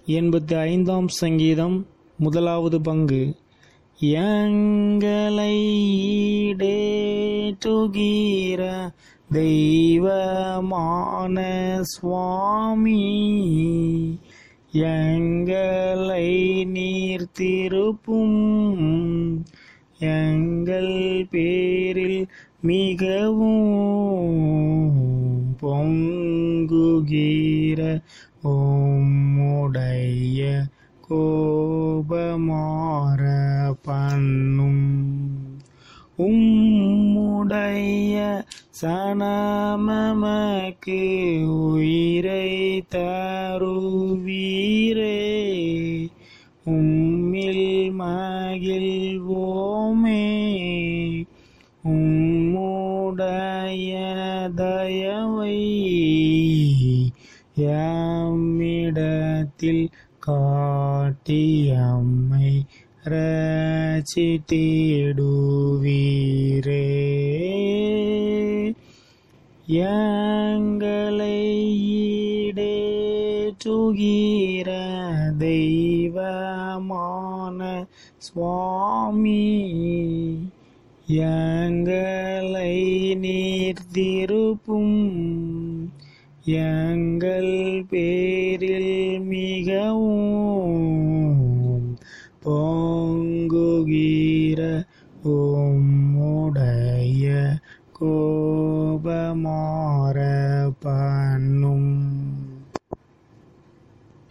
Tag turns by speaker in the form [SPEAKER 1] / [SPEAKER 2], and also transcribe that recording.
[SPEAKER 1] எண்பத்தி ஐந்தாம் சங்கீதம் முதலாவது பங்கு எங்களை ஈடேற்றுகிற தெய்வமான சுவாமி எங்களை நீர் திருப்பும் எங்கள் பேரில் மிகவும் பொங்குகிற உம்முடைய கோபமாற பண்ணும் உம்முடைய சனமமக்கு உயிரை தருவீரே உம்மில் மகிழ்வோமே உம்முடைய தயவை எம்மிடத்தில் காட்டியம்மை ரச்சிட்டிடுவீரே எங்களை ஈடேற்றுகிற தெய்வமான சுவாமி எங்களை நீர் திருப்பும் எங்கள் பேரில் மிகவும் பொங்குகிற உம்முடைய கோபமாற